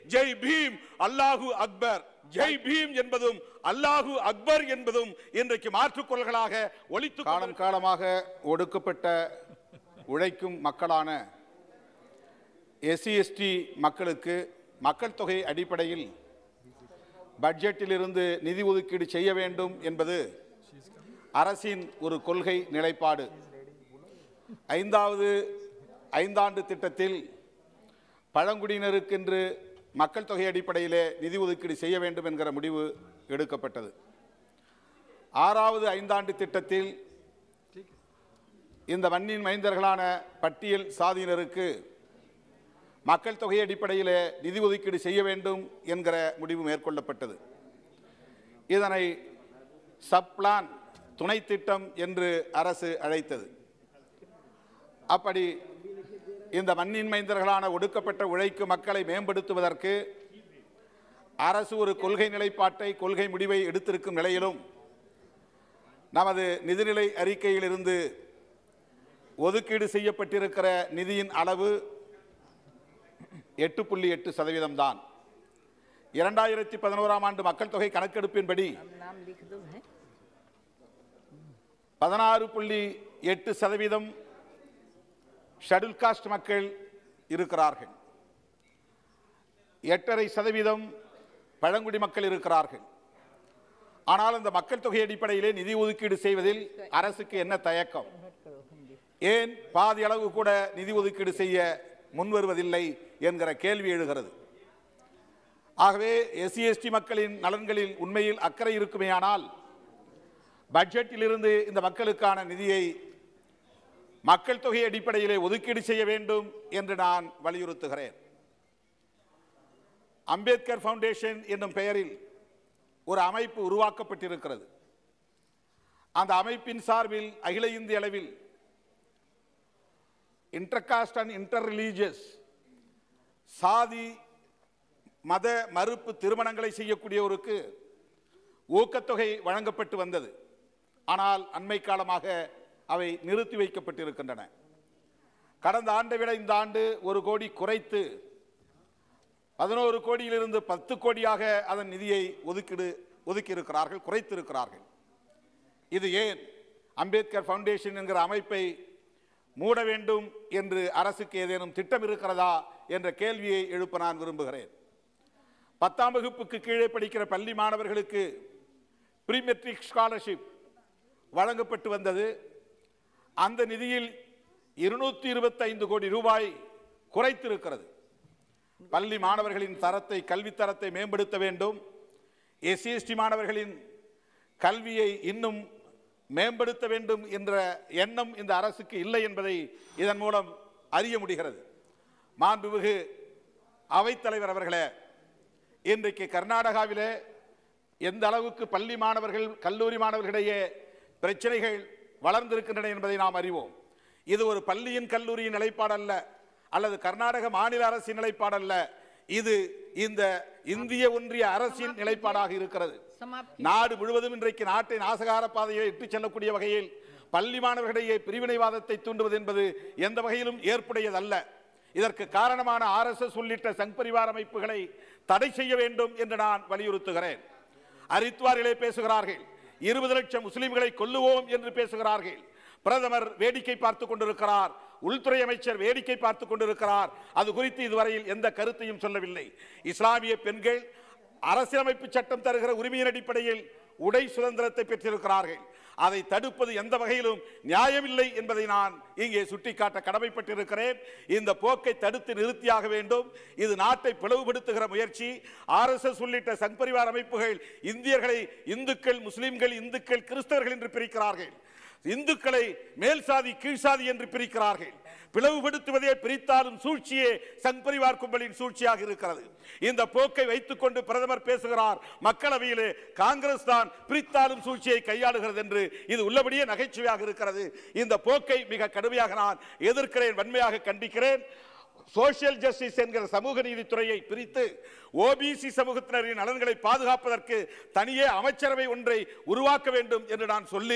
Jai beam அல்லாஹு Akbar Jai beam என்பதும் அல்லாஹு அக்பர் என்பதும் இன்றைக்கு மாற்றுக் குரல்களாக ஒலித்து காலம் காலமாக ஒடுக்கப்பட்ட உழைக்கும் மக்களான எஸ்சி எஸ்டி மக்களுக்கு மக்கள் தொகை அடிப்படையில் பட்ஜெட்டிலிருந்து நிதி ஒதுக்கீடு செய்ய வேண்டும் என்பது அரசின் ஒரு கொள்கை நிலைப்பாடு ஐந்தாவது ஐந்தாண்டு திட்டத்தில் பழங்குடியினருக்கென்று மக்கள் தொகை அடிப்படையிலே நிதி ஒதுக்கீடு செய்ய வேண்டும் என்கிற முடிவு எடுக்கப்பட்டது ஆறாவது ஐந்தாண்டு திட்டத்தில் இந்த மண்ணின் மைந்தர்களான பட்டியல் சாதியினருக்கு மக்கள் தொகை அடிப்படையிலே நிதி ஒதுக்கீடு செய்ய வேண்டும் என்கிற முடிவு மேற்கொள்ளப்பட்டது இதனை சப்ளான் துணை திட்டம் என்று அரசு அழைத்தது அப்படி இந்த மண்ணின் மைந்தர்களான ஒடுக்கப்பட்ட உழைக்கும் மக்களை மேம்படுத்துவதற்கு அரசு ஒரு கொள்கை நிலைப்பாட்டை கொள்கை முடிவை எடுத்திருக்கும் நிலையிலும் நமது நிதிநிலை அறிக்கையிலிருந்து ஒதுக்கீடு செய்யப்பட்டிருக்கிற நிதியின் அளவு எட்டு புள்ளி எட்டு சதவீதம் தான் இரண்டாயிரத்தி பதினோராம் ஆண்டு மக்கள் தொகை கணக்கெடுப்பின்படி नाम लिख दो है பதினாறு புள்ளி எட்டு சதவீதம் ஷெட்யூல் காஸ்ட் மக்கள் இருக்கிறார்கள் எட்டரை சதவீதம் பழங்குடி மக்கள் இருக்கிறார்கள் ஆனால் இந்த மக்கள் தொகை அடிப்படையிலே நிதி ஒதுக்கீடு செய்வதில் அரசுக்கு என்ன தயக்கம் ஏன் பாதி அளவு கூட நிதி ஒதுக்கீடு செய்ய முன்வருவதில்லை என்கிற கேள்வி எழுகிறது ஆகவே எஸ்சி எஸ்டி மக்களின் நலன்களில் உண்மையில் அக்கறை இருக்குமேயானால் பட்ஜெட்டிலிருந்து இந்த மக்களுக்கான நிதியை மக்கள் தொகை அடிப்படையிலே ஒதுக்கீடு செய்ய வேண்டும் என்று நான் வலியுறுத்துகிறேன் அம்பேத்கர் ஃபவுண்டேஷன் என்னும் பெயரில் ஒரு அமைப்பு உருவாக்கப்பட்டிருக்கிறது அந்த அமைப்பின் சார்பில் அகில இந்திய அளவில் இன்டர்காஸ்ட் அண்ட் இன்டர் ரிலீஜியஸ் சாதி மத மறுப்பு திருமணங்களை செய்யக்கூடியவருக்கு ஊக்கத்தொகை வழங்கப்பட்டு வந்தது ஆனால் அண்மை காலமாக அவை நிறுத்தி வைக்கப்பட்டிருக்கின்றன கடந்த ஆண்டை விட இந்த ஆண்டு ஒரு கோடி குறைத்து பதினோரு கோடியிலிருந்து பத்து கோடியாக அதன் நிதியை ஒதுக்கீடு ஒதுக்கியிருக்கிறார்கள் குறைத்திருக்கிறார்கள் இது ஏன் அம்பேத்கர் ஃபவுண்டேஷன் என்கிற அமைப்பை மூட வேண்டும் என்று அரசுக்கு ஏதேனும் திட்டம் இருக்கிறதா என்ற கேள்வியை எழுப்ப நான் விரும்புகிறேன் பத்தாம் வகுப்புக்கு கீழே படிக்கிற பள்ளி மாணவர்களுக்கு ப்ரீ மெட்ரிக் ஸ்காலர்ஷிப் வழங்கப்பட்டு வந்தது அந்த நிதியில் இருநூத்தி இருபத்தைந்து கோடி ரூபாய் குறைத்திருக்கிறது பள்ளி மாணவர்களின் தரத்தை கல்வி தரத்தை மேம்படுத்த வேண்டும் எஸ்சி எஸ்டி மாணவர்களின் கல்வியை இன்னும் மேம்படுத்த வேண்டும் என்ற எண்ணம் இந்த அரசுக்கு இல்லை என்பதை இதன் மூலம் அறிய முடிகிறது மாண்புமிகு அவைத்தலைவர் அவர்களே இன்றைக்கு கர்நாடகாவிலே எந்த அளவுக்கு பள்ளி மாணவர்கள் கல்லூரி மாணவர்களிடையே பிரச்சனைகள் வளர்ந்திருக்கின்றன என்பதை நாம் அறிவோம் இது ஒரு பள்ளியின் கல்லூரியின் நிலைப்பாடல்ல அல்லது கர்நாடக மாநில அரசின் நிலைப்பாடல்ல இது இந்த இந்திய ஒன்றிய அரசின் நிலைப்பாடாக இருக்கிறது समाप्त நாடு முழுவதும் இன்றைக்கு நாட்டை நாசகார பாதையை இட்டுச் செல்லக்கூடிய வகையில் பள்ளி மாணவர்களிடையே பிரிவினைவாதத்தை தூண்டுவது என்பது எந்த வகையிலும் ஏற்புடையதல்ல இதற்கு காரணமான ஆர்எஸ்எஸ் உள்ளிட்ட சங் பரிவார அமைப்புகளை தடை செய்ய வேண்டும் என்று நான் வலியுறுத்துகிறேன் ஹரித்வாரிலே பேசுகிறார்கள் இருபது லட்சம் முஸ்லிம்களை கொல்லுவோம் என்று பேசுகிறார்கள் பிரதமர் வேடிக்கை பார்த்துக் கொண்டிருக்கிறார் உள்துறை அமைச்சர் வேடிக்கை பார்த்துக் கொண்டிருக்கிறார் அது குறித்து இதுவரையில் எந்த கருத்தையும் சொல்லவில்லை இஸ்லாமிய பெண்கள் அரசியலமைப்பு சட்டம் தருகிற உரிமையின் அடிப்படையில் உடை சுதந்திரத்தை பெற்றிருக்கிறார்கள் அதை தடுப்பது எந்த வகையிலும் நியாயமில்லை என்பதை நான் இங்கே சுட்டிக்காட்ட கடமைப்பட்டிருக்கிறேன் இந்த போக்கை தடுத்து நிறுத்தியாக வேண்டும் இது நாட்டை பிளவுபடுத்துகிற முயற்சி ஆர்எஸ்எஸ் உள்ளிட்ட சங் பரிவார் அமைப்புகள் இந்தியர்களை இந்துக்கள் முஸ்லிம்கள் இந்துக்கள் கிறிஸ்தவர்கள் என்று பிரிக்கிறார்கள் இந்துக்களை மேல் சாதி கீழ் சாதி என்று பிரிக்கிறார்கள் பிளவுபடுத்துவதே பிரித்தாலும் சூழ்ச்சியே சங் பரிவார் கும்பலின் சூழ்ச்சியாக இருக்கிறது இந்த போக்கை வைத்துக்கொண்டு பிரதமர் பேசுகிறார் மக்களவையிலே காங்கிரஸ் தான் பிரித்தாலும் சூழ்ச்சியை கையாளுகிறது என்று இது உள்ளபடியே நகைச்சுவையாக இருக்கிறது இந்த போக்கை மிக கடுமையாக நான் எதிர்க்கிறேன் வன்மையாக கண்டிக்கிறேன் சோசியல் ஜஸ்டிஸ் என்கிற சமூக நீதித்துறையை பிரித்து ஓபிசி சமூகத்தினரின் நலன்களை பாதுகாப்பதற்கு தனியே அமைச்சரவை ஒன்றை உருவாக்க வேண்டும் என்று நான் சொல்லி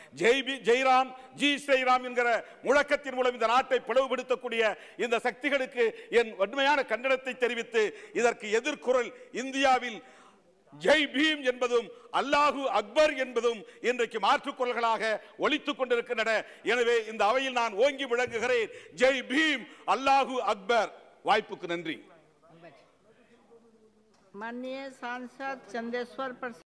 ஜெய் பி ஜெய்ராம் ஜி ஸ்ரீராம் என்கிற முழக்கத்தின் மூலம் இந்த நாட்டை பிளவுபடுத்தக்கூடிய இந்த சக்திகளுக்கு என் வன்மையான கண்டனத்தை தெரிவித்து இதற்கு எதிர்குரல் இந்தியாவில் ஜெய் பீம் என்பதும் அல்லாஹு அக்பர் என்பதும் இன்றைக்கு மாற்றுக்குரல்களாக ஒலித்துக் கொண்டிருக்கின்றன எனவே இந்த அவையில் நான் ஓங்கி விளங்குகிறேன் ஜெய் பீம் அல்லாஹு அக்பர் வாய்ப்புக்கு நன்றி माननीय सांसद चंदेश्वर प्रसाद